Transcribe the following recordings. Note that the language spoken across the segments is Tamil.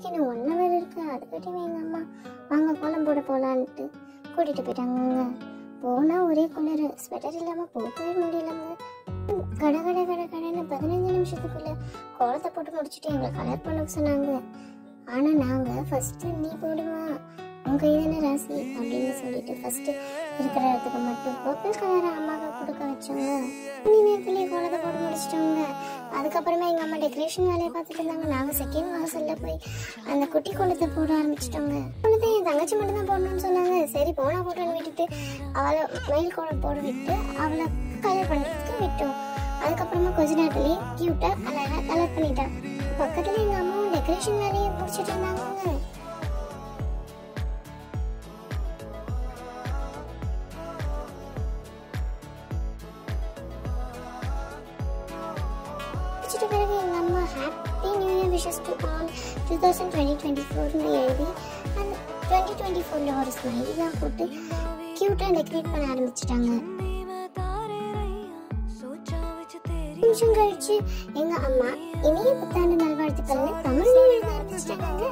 முடிக்கிறதுக்கு இன்னும் ஒன் ஹவர் இருக்கு அதுக்கிட்டே எங்க அம்மா வாங்க கோலம் போட போலான்ட்டு கூட்டிட்டு போயிட்டாங்க போனா ஒரே குளிர் ஸ்வெட்டர் இல்லாம போகவே முடியலங்க கட கட கட கடன்னு பதினஞ்சு நிமிஷத்துக்குள்ள கோலத்தை போட்டு முடிச்சுட்டு எங்களை கலர் பண்ண சொன்னாங்க ஆனா நாங்க ஃபர்ஸ்ட் நீ போடுவா உன் கை தானே ராசி அப்படின்னு சொல்லிட்டு ஃபர்ஸ்ட் இருக்கிற இடத்துக்கு மட்டும் பர்பிள் கலர் அம்மாவை கொடுக்க வச்சோங்க இந்த நேரத்துலயே கோலத்தை போட்டு முடிச்சிட்டோங்க அதுக்கப்புறமா எங்க அம்மா டெக்கரேஷன் வேலையை பார்த்துட்டு இருந்தாங்க நாங்க செகண்ட் வாசல்ல போய் அந்த குட்டி கோலத்தை போட ஆரம்பிச்சிட்டோங்க கோலத்தை என் தங்கச்சி மட்டும் தான் போடணும்னு சொன்னாங்க சரி போனா போட்டோன்னு விட்டுட்டு அவளை மயில் கோலம் போட விட்டு அவளை கலர் பண்றதுக்கு விட்டோம் அதுக்கப்புறமா கொஞ்ச நேரத்துலயே கியூட்டா அழகா கலர் பண்ணிட்டா பக்கத்துல எங்க அம்மாவும் டெக்கரேஷன் வேலையை முடிச்சிட்டு இருந்தாங்க முடிச்சிட்ட பிறகு எங்க அம்மா happy new year wishes to all two thousand twenty twenty ஃபோர்னு எழுதி அந்த டுவெண்ட்டி டுவெண்ட்டி ஃபோரில் ஒரு ஸ்மைலாம் போட்டு க்யூட்டாக டெக்கரேட் பண்ண ஆரம்பிச்சிட்டாங்க நிமிஷம் கழிச்சு எங்க அம்மா இனிய புத்தாண்டு நல்வாழ்த்துக்கள்னு தமிழ்ல எழுத ஆரம்பிச்சிட்டாங்க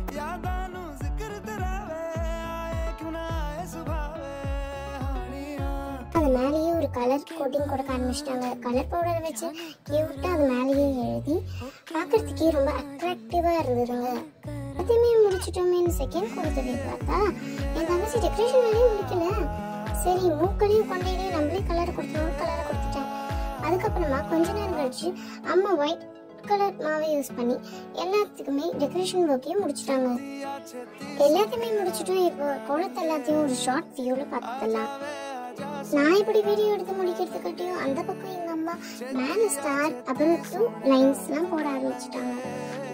அது மேலேயே ஒரு கலர் கோட்டிங் கொடுக்க ஆரம்பிச்சிட்டாங்க கலர் பவுடர் வச்சு கியூட்டா அது மேலேயே எழுதி பார்க்கறதுக்கே ரொம்ப அட்ராக்டிவா இருந்ததுங்க அதுவுமே முடிச்சிட்டோமேனு செகண்ட் கொடுத்ததே பார்த்தா என் தங்கச்சி டெக்கரேஷன் வேலையும் முடிக்கல சரி மூக்களையும் கொண்டையிலையும் நம்மளே கலர் கொடுத்துருவோம் கலரை கொடுத்துட்டேன் அதுக்கப்புறமா கொஞ்ச நேரம் கழிச்சு அம்மா ஒயிட் கலர் மாவை யூஸ் பண்ணி எல்லாத்துக்குமே டெக்கரேஷன் ஒர்க்கையும் முடிச்சிட்டாங்க எல்லாத்தையுமே முடிச்சிட்டோம் இப்போ கோலத்தை எல்லாத்தையும் ஒரு ஷார்ட் வியூல பார்த்துடலாம் நான் இப்படி வீடியோ எடுத்து முடிக்கிறதுக்காட்டியும் அந்த பக்கம் எங்க அம்மா மேல ஸ்டார் அப்புறம் டூ லைன்ஸ்லாம் போட ஆரம்பிச்சிட்டாங்க